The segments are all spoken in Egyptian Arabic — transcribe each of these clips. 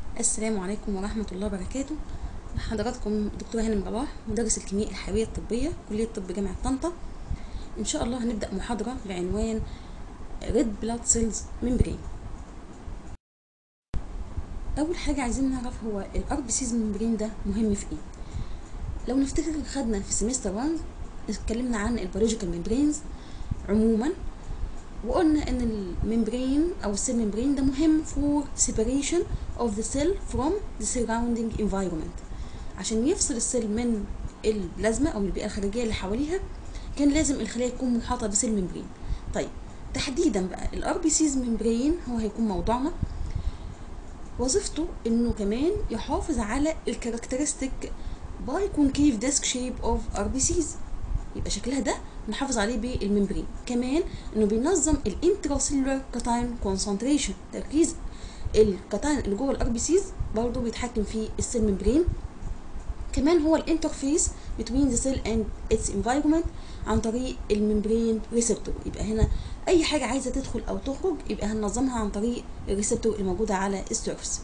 السلام عليكم ورحمة الله وبركاته حضراتكم دكتورة هانم رباح مدرس الكيمياء الحيوية الطبية كلية طب جامعة طنطا إن شاء الله هنبدأ محاضرة بعنوان Red Blood Cells Membrane أول حاجة عايزين نعرف هو ال RBCs membrane ده مهم في إيه لو نفتكر خدنا في سمستر 1 اتكلمنا عن البيولوجيكال ميمبرينز عموما وقلنا ان الممبرين او السيل ممبرين ده مهم for separation of the cell from the surrounding environment عشان يفصل السيل من البلازما او البيئه الخارجيه اللي حواليها كان لازم الخليه تكون محاطه بسيل ممبرين طيب تحديدا بقى الار بي سيز ممبرين هو هيكون موضوعنا وظيفته انه كمان يحافظ على الكاركترستيك باي كونكيف ديسك شيب اوف ار بي سيز يبقى شكلها ده نحافظ عليه بالممبرين كمان انه بينظم الانتراسيلولار كاتاين كونسنتريشن تركيز الكاتاين اللي جوه الار بي سيز برضه بيتحكم في السيل ممبرين كمان هو الانترفيس between the cell and its environment عن طريق الممبرين ريسبتور يبقى هنا اي حاجه عايزه تدخل او تخرج يبقى هننظمها عن طريق الريسبتور الموجوده على السيرفس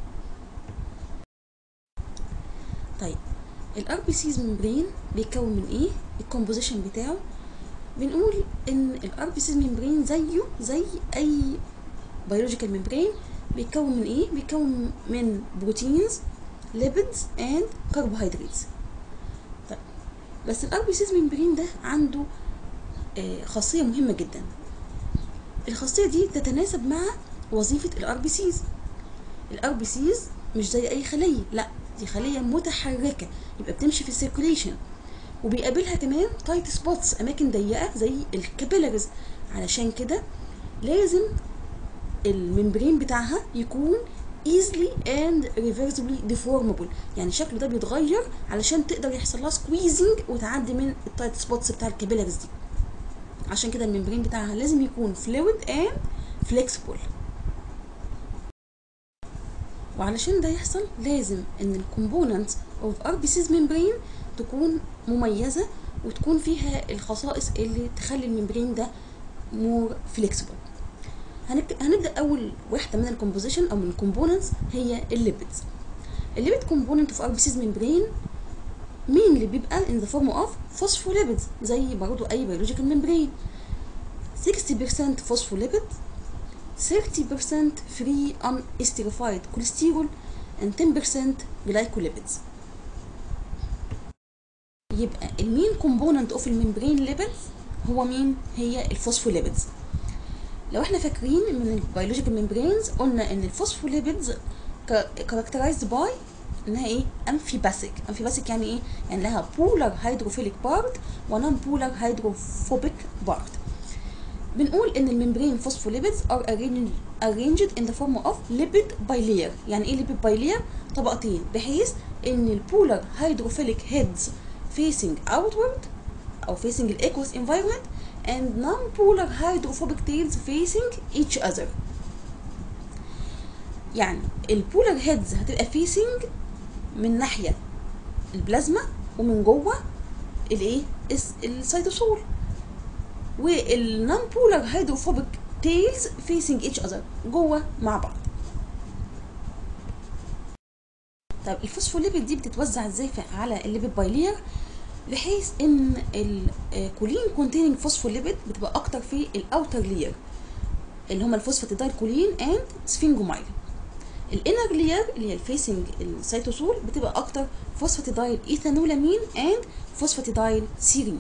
طيب الار بي سيز ممبرين بيتكون من ايه الكومبوزيشن بتاعه بنقول ان الار بي سيز ممبرين زيه زي اي بيولوجيكال ممبرين بيتكون من ايه بيتكون من بروتينز ليبيدز اند كربوهيدراتس طيب بس الار بي سيز ممبرين ده عنده آه خاصيه مهمه جدا الخاصيه دي تتناسب مع وظيفه الار بي سيز الار بي سيز مش زي اي خليه لا دي خليه متحركه يبقى بتمشي في السيركوليشن وبيقابلها كمان تايت سبوتس اماكن ضيقه زي الكابيلاريز علشان كده لازم الممبرين بتاعها يكون easily and reversibly deformable يعني شكله ده بيتغير علشان تقدر يحصل لها سكويزنج وتعدي من التايت سبوتس بتاع الكابيلاريز دي عشان كده الممبرين بتاعها لازم يكون fluid and flexible وعلشان ده يحصل لازم ان الكومبوننتس اوف ار بي سيز ممبرين تكون مميزه وتكون فيها الخصائص اللي تخلي الممبرين ده مور فليكسبل هنبدا اول واحده من الكومبوزيشن او من الكومبوننتس هي الليبيدز الليبيد كومبوننت اوف ار بي سيز ممبرين مين اللي بيبقى ان ذا فورم اوف فوسفوليبيدز زي برضه اي بيولوجيكال ممبرين 60% فوسفوليبيد 30% free unesterified cholesterol and 10% glycolipids يبقى المين كومبوننت اوف الممبرين ليبيدز هو مين هي الفوسفوليبيدز لو احنا فاكرين من البيولوجيكال ممبرينز قلنا ان الفوسفوليبيدز كاركترايزد باي انها ايه امفيباسيك امفيباسيك يعني ايه يعني لها بولار هيدروفيليك بارت ونون بولار هيدروفوبيك بارت بنقول ان الممبرين فوسفوليبيدز are arranged in the form of lipid bilayer يعني ايه lipid bilayer طبقتين بحيث ان البولار هيدروفيليك heads facing outward او facing الاكوس environment and non-polar hydrophobic tails facing each other يعني البولار هيدز هتبقى facing من ناحيه البلازما ومن جوه الايه السيتوسول والنون بولار هيدروفوبيك تيلز فيسنج ايتش اذر جوه مع بعض طيب الفوسفوليبيد دي بتتوزع ازاي على الليبيد بايلير بحيث ان الكولين كونتيننج فوسفوليبيد بتبقى اكتر في الاوتر لير اللي هما الفوسفاتيدايل كولين اند سفنجومايل الانر لير اللي هي الفيسنج السيتوسول بتبقى اكتر فوسفاتيدايل ايثانولامين اند فوسفاتيدايل سيرين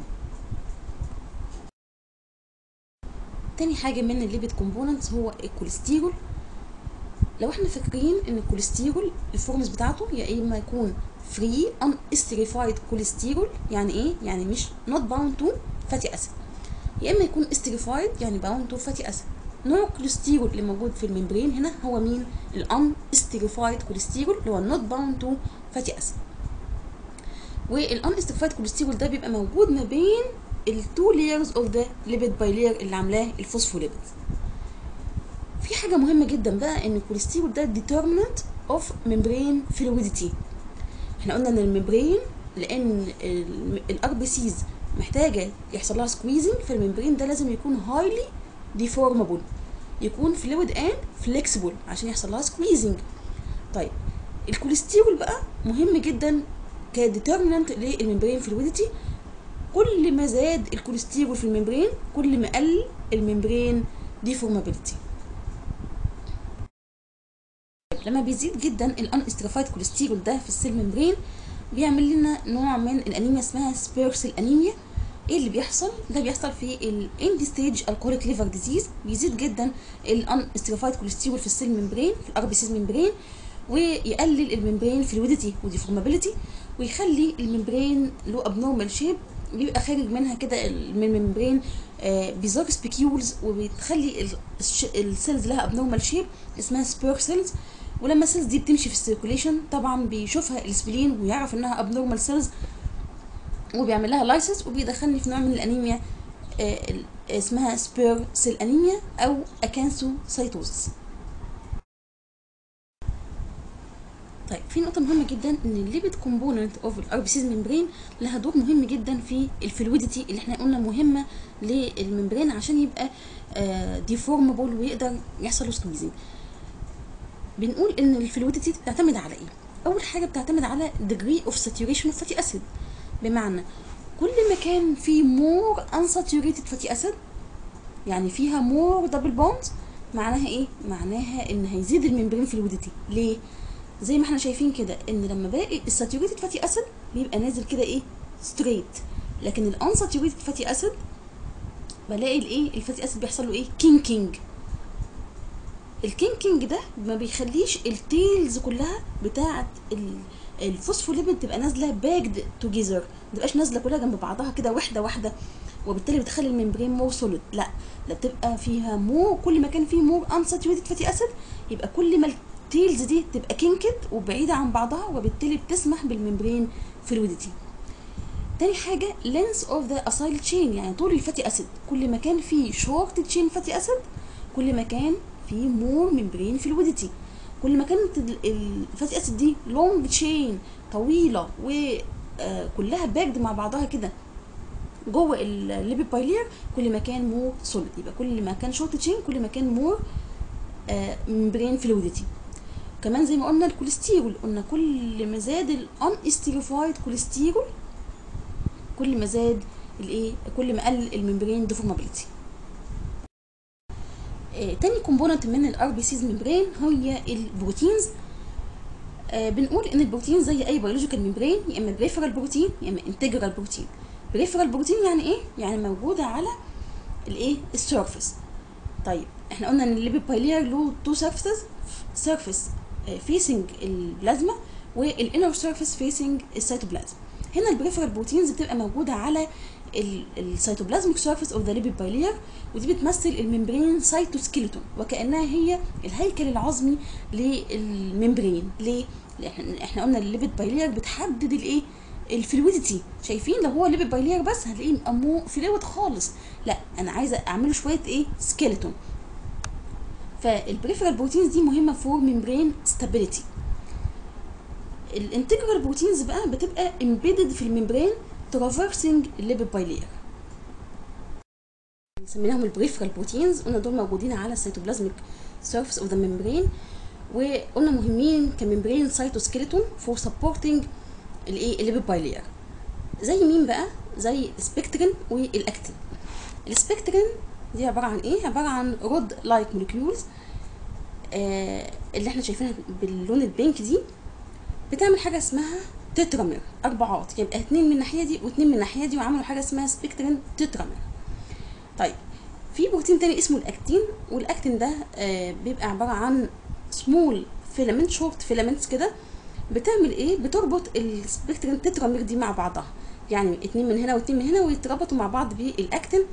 تاني حاجة من الليبيد كومبوننتس هو الكوليسترول لو احنا فاكرين ان الكوليسترول الفورمز بتاعته يا اما يكون فري ان استريفايد كوليسترول يعني ايه يعني مش نوت باوند تو فاتي اسيد يا اما يكون استريفايد يعني باوند تو فاتي اسيد نوع الكوليسترول اللي موجود في الممبرين هنا هو مين الان استريفايد كوليسترول اللي هو نوت باوند تو فاتي اسيد والان استريفايد كوليسترول ده بيبقى موجود ما بين التو layers اوف ذا ليبيد بايلير اللي عاملاه الفوسفوليبيد في حاجه مهمه جدا بقى ان الكوليسترول ده determinant اوف ممبرين فلويديتي احنا قلنا ان الممبرين لان الار بي سيز محتاجه يحصل لها سكويزنج فالممبرين ده لازم يكون هايلي ديفورمابل يكون فلويد اند فليكسيبل عشان يحصل لها سكويزنج طيب الكوليسترول بقى مهم جدا كديترمنانت للممبرين فلويدتي كل ما زاد الكوليسترول في الممبرين كل ما قل الممبرين ديفورمابيلتي لما بيزيد جدا الان استرافايد كوليسترول ده في السيل ممبرين بيعمل لنا نوع من الانيميا اسمها سبيرسل انيميا ايه اللي بيحصل ده بيحصل في الاند ستيج الكوليك ليفر ديزيز بيزيد جدا الان استرافايد كوليسترول في السيل ممبرين في الار بي سيز ممبرين ويقلل الممبرين فلويدتي وديفورمابيلتي ويخلي الممبرين له ابنورمال شيب بيبقى خارج منها كده من الممبرين آه بيزار سبيكيولز وبتخلي السيلز لها ابنورمال شيب اسمها سبير سيلز ولما السيلز دي بتمشي في السيركوليشن طبعا بيشوفها السبلين ويعرف انها ابنورمال سيلز وبيعمل لها لايسس وبيدخلني في نوع من الانيميا آه اسمها سبير سيل انيميا او اكانسو سايتوزس طيب في نقطة مهمة جدا ان الليبيد كومبوننت اوف الار بي سيز ممبرين لها دور مهم جدا في الفلويدتي اللي احنا قلنا مهمة للممبرين عشان يبقى ديفورمبل ويقدر يحصل له سكويزنج بنقول ان الفلويدتي بتعتمد على ايه؟ اول حاجة بتعتمد على degree of saturation of fatty acid بمعنى كل ما كان في more unsaturated fatty acid يعني فيها more double bonds معناها ايه؟ معناها ان هيزيد الممبرين فلويدتي ليه؟ زي ما احنا شايفين كده ان لما باقي الساتوريتد فاتي اسيد بيبقى نازل كده ايه ستريت لكن الانساتوريتد فاتي اسيد بلاقي الايه الفاتي اسيد بيحصل له ايه كينكينج الكينكينج ده ما بيخليش التيلز كلها بتاعه الفوسفوليبيد تبقى نازله باجد توجذر ما تبقاش نازله كلها جنب بعضها كده واحده واحده وبالتالي بتخلي الممبرين مور سوليد لا ده بتبقى فيها مور كل ما كان فيه مور انساتوريتد فاتي اسيد يبقى كل ما التيلز دي تبقى كينكد وبعيده عن بعضها وبالتالي بتسمح بالممبرين فلويدتي تاني حاجه لينس اوف ذا اسايل تشين يعني طول الفاتي اسيد كل ما كان فيه شورت تشين فاتي اسيد كل ما كان فيه مور ممبرين فلويدتي كل ما كانت الفاتي اسيد دي لونج تشين طويله وكلها باكد مع بعضها كده جوه الليبي بايلير كل ما كان مور سوليد يبقى كل ما كان شورت تشين كل ما كان مور ممبرين فلويدتي كمان زي ما قلنا الكوليسترول قلنا كل ما زاد الان استيريفايد كوليسترول كل ما زاد الايه كل ما قل الممبرين ديفورمابيلتي آه تاني كومبوننت من الار بي سيز ممبرين هي البروتينز آه بنقول ان البروتين زي اي بيولوجيكال ممبرين يا اما بريفرال بروتين يا اما انتجرال بروتين بريفرال بروتين يعني ايه يعني موجوده على الايه السيرفيس طيب احنا قلنا ان الليبيد بايلير له تو سيرفيسز سيرفيس فيسنج البلازما والانر سيرفيس فيسنج السيتوبلازم هنا البريفرال بروتينز بتبقى موجوده على السيتوبلازميك سيرفيس اوف ذا ليبيد بايلير ودي بتمثل الممبرين سايتوسكيلتون وكانها هي الهيكل العظمي للممبرين ليه احنا احنا قلنا الليبيد بايلير بتحدد الايه الفلويدتي شايفين لو هو ليبيد بايلير بس هتلاقيه مو فلويد خالص لا انا عايزه اعمله شويه ايه سكيلتون فالبريفرال بروتينز دي مهمه فور ممبرين ستابيليتي الانتجرال بروتينز بقى بتبقى امبيدد في الممبرين ترافرسنج الليبيد بايلير سميناهم البريفرال بروتينز قلنا دول موجودين على السيتوبلازميك سيرفيس اوف ذا ممبرين وقلنا مهمين كممبرين سايتوسكيلتون فور سبورتنج الايه الليبيد بايلير زي مين بقى زي السبكترين والاكتين السبكترين دي عباره عن ايه عباره عن رود لايك موليكيولز آه اللي احنا شايفينها باللون البينك دي بتعمل حاجه اسمها تترامير اربعات يبقى اتنين من الناحيه دي واتنين من الناحيه دي وعملوا حاجه اسمها سبكترين تترامير طيب في بروتين تاني اسمه الاكتين والاكتين ده آه بيبقى عباره عن سمول فيلامنت شورت فيلامنتس كده بتعمل ايه بتربط السبكترين تترامير دي مع بعضها يعني اتنين من هنا واتنين من هنا ويتربطوا مع بعض بالاكتين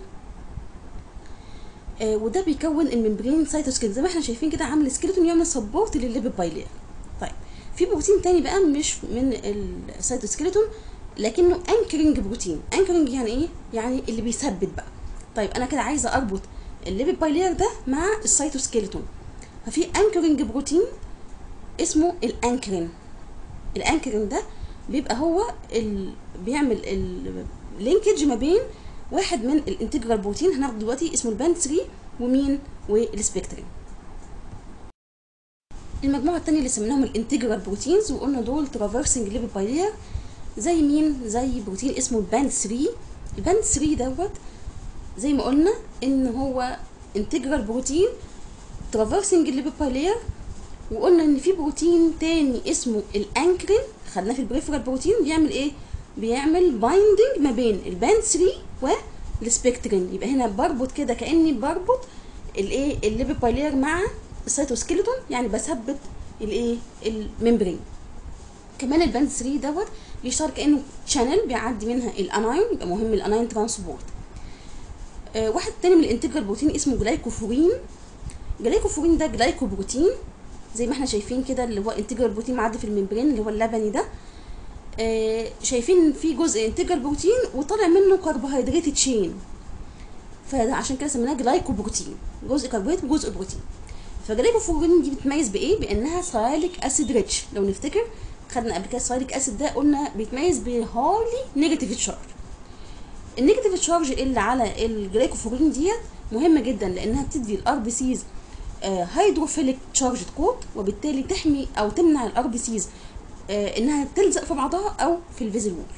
آه وده بيكون الممبرين سايتوسكيلتون زي ما احنا شايفين كده عامل سكيلتون يعمل سبورت للليبيد بايلير طيب في بروتين تاني بقى مش من السايتوسكيلتون لكنه انكرنج بروتين انكرنج يعني ايه يعني اللي بيثبت بقى طيب انا كده عايزه اربط الليبيد بايلير ده مع السايتوسكيلتون ففي انكرنج بروتين اسمه الانكرين الانكرين ده بيبقى هو ال... بيعمل اللينكج ما بين واحد من الانتجرال بروتين هناخده دلوقتي اسمه الباند 3 ومين والسبكترين المجموعة التانية اللي سميناهم الانتجرال بروتينز وقلنا دول ترافرسنج ليبيد بايلير زي مين زي بروتين اسمه الباند 3 الباند 3 دوت زي ما قلنا ان هو انتجرال بروتين ترافرسنج الليبيد بايلير وقلنا ان في بروتين تاني اسمه الانكرين خدناه في البريفرال بروتين بيعمل ايه بيعمل بايندنج ما بين الباند 3 والسبكترين يبقى هنا بربط كده كاني بربط الايه الليبيد بايلير مع السيتوسكيلتون يعني بثبت الايه الممبرين كمان الباند 3 دوت بيشتغل كانه شانل بيعدي منها الاناين يبقى مهم الاناين ترانسبورت آه واحد تاني من الانتجرال بروتين اسمه جلايكوفورين جلايكوفورين ده جلايكوبروتين زي ما احنا شايفين كده اللي هو انتجرال بروتين معدي في الممبرين اللي هو اللبني ده آه شايفين في جزء انتجرال بروتين وطالع منه كربوهيدرات تشين فعشان كده سميناه جلايكوبروتين جزء كربوهيدرات وجزء بروتين فجلايكوفورين دي بتتميز بايه بانها سايليك اسيد ريتش لو نفتكر خدنا قبل كده السايليك اسيد ده قلنا بيتميز بهارلي نيجاتيف تشارج النيجاتيف تشارج اللي على الجلايكوفورين ديت مهمه جدا لانها بتدي الار بي سيز هيدروفيليك تشارج كود وبالتالي تحمي او تمنع الار بي سيز انها تلزق في بعضها او في الفيزل وول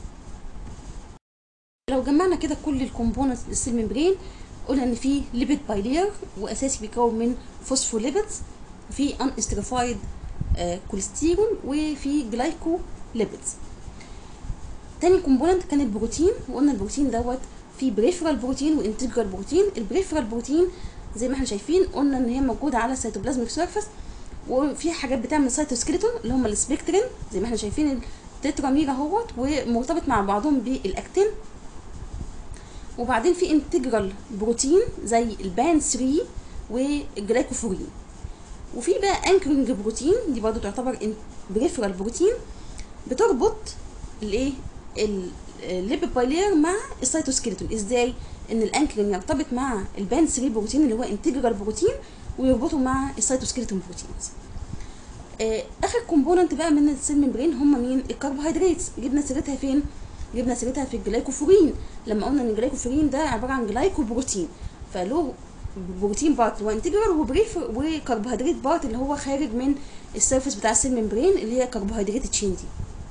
لو جمعنا كده كل الكومبوننتس للسيل ممبرين قلنا ان في ليبيد بايلير واساسي بيكون من فوسفوليبيدز وفي ان استريفايد كوليسترول وفي جلايكو ليبيدز تاني كومبوننت كان البروتين وقلنا البروتين دوت في بريفرال بروتين وانتجرال بروتين البريفرال بروتين زي ما احنا شايفين قلنا ان هي موجوده على السيتوبلازميك سيرفيس وفي حاجات بتعمل سيتوسكيلتون اللي هم السبكترين زي ما احنا شايفين التترامير اهوت ومرتبط مع بعضهم بالاكتين وبعدين في انتجرال بروتين زي البان 3 والجلايكوفورين وفي بقى انكرنج بروتين دي برضو تعتبر بريفرال بروتين بتربط الايه الليبيد بايلير مع السيتوسكيلتون ازاي ان الانكرين يرتبط مع البان 3 بروتين اللي هو انتجرال بروتين ويربطه مع السيتوسكيلتون بروتينز آه اخر كومبوننت بقى من السيل ممبرين هم مين الكربوهيدرات جبنا سيرتها فين جبنا سيرتها في الجلايكوفورين لما قلنا ان الجلايكوفورين ده عباره عن جلايكوبروتين فله بروتين بارت اللي هو انتجرال وبريف وكربوهيدرات بارت اللي هو خارج من السيرفيس بتاع السيل ممبرين اللي هي كربوهيدرات تشين دي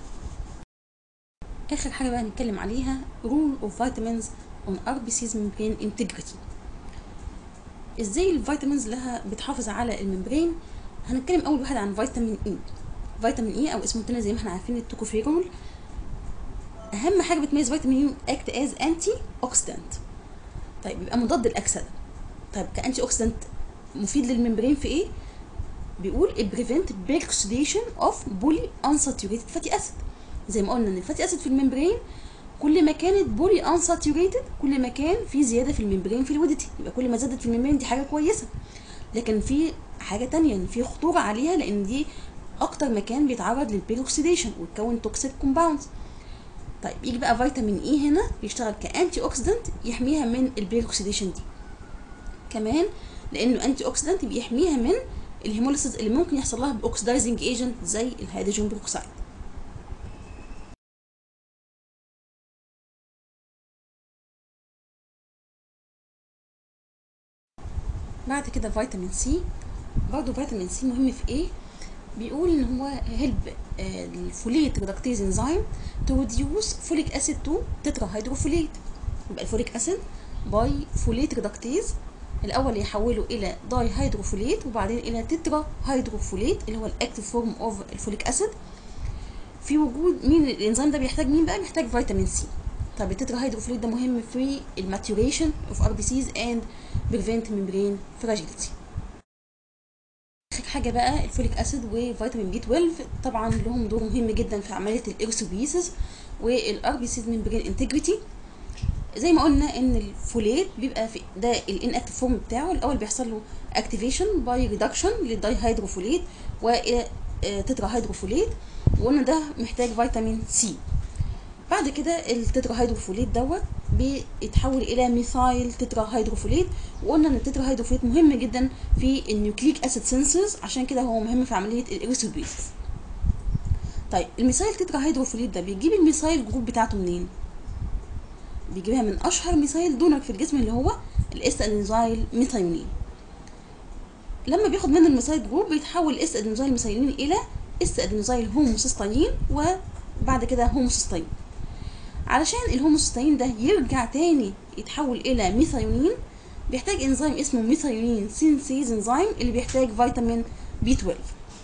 اخر حاجه بقى هنتكلم عليها رول اوف فيتامينز اون ار بي سيز ممبرين انتجريتي ازاي الفيتامينز لها بتحافظ على الممبرين هنتكلم اول واحد عن فيتامين اي فيتامين اي او اسمه التاني زي ما احنا عارفين التوكوفيرول اهم حاجه بتميز فيتامين اي اكت از انتي اوكسيدنت طيب يبقى مضاد الاكسده طيب كانتي اوكسيدنت مفيد للممبرين في ايه بيقول it prevent peroxidation of polyunsaturated fatty acid زي ما قلنا ان الفاتي اسيد في الممبرين كل ما كانت بولي انساتوريتد كل ما كان في زياده في الممبرين فلويدتي يبقى كل ما زادت في الممبرين دي حاجه كويسه لكن في حاجه تانية ان في خطوره عليها لان دي اكتر مكان بيتعرض للبيروكسيديشن ويتكون توكسيك كومباوندز طيب يجي بقى فيتامين اي هنا يشتغل كانتي اوكسيدنت يحميها من البيروكسيديشن دي كمان لانه انتي اوكسيدنت بيحميها من الهيموليسيس اللي ممكن يحصل لها باوكسيدايزنج ايجنت زي الهيدروجين بروكسيد بعد كده فيتامين سي برضه فيتامين سي مهم في ايه بيقول ان هو هيلب الفوليت ريدكتيز انزيم تو ريديوس فوليك اسيد تو تترا هيدروفوليت يبقى الفوليك اسيد باي فوليت ريدكتيز الاول يحوله الى داي هيدروفوليت وبعدين الى تترا هيدروفوليت اللي هو الاكتيف فورم اوف الفوليك اسيد في وجود مين الانزيم ده بيحتاج مين بقى بيحتاج فيتامين سي طب التترا هيدروفوليت ده مهم في الماتوريشن اوف ار بي سيز اند بريفنت ميمبرين فراجيلتي اخر حاجه بقى الفوليك اسيد وفيتامين بي 12 طبعا لهم دور مهم جدا في عمليه الارثوبيسيس والار بي سيز ميمبرين انتجريتي زي ما قلنا ان الفوليت بيبقى في ده الان اكتيف فورم بتاعه الاول بيحصل له اكتيفيشن باي ريدكشن للداي هيدروفوليت والى تترا هيدروفوليت وقلنا ده محتاج فيتامين سي بعد كده التترا هيدروفوليت دوت بيتحول الى ميثايل تترا هيدروفوليت وقلنا ان التترا هيدروفوليت مهم جدا في النيوكليك اسيد سينسز عشان كده هو مهم في عمليه الاريثروبيسيس طيب الميثايل تترا هيدروفوليت ده بيجيب الميثايل جروب بتاعته منين بيجيبها من اشهر ميثايل دونر في الجسم اللي هو الاس انزايل ميثايونين لما بياخد من الميثايل جروب بيتحول اس ادينوزايل ميثايلين الى اس ادينوزايل هوموسيستين وبعد كده هوموسيستين علشان الهوموسيستين ده يرجع تاني يتحول الى ميثايونين بيحتاج انزيم اسمه ميثايونين سينسيز انزيم اللي بيحتاج فيتامين بي 12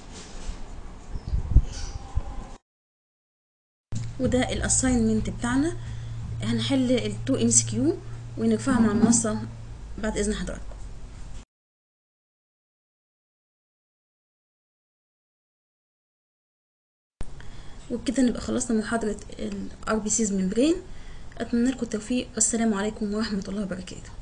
وده الاساينمنت بتاعنا هنحل التو ام سي كيو ونرفعهم على المنصه بعد اذن حضراتكم وبكده نبقى خلصنا محاضرة ال RBCs membrane أتمنى لكم التوفيق والسلام عليكم ورحمة الله وبركاته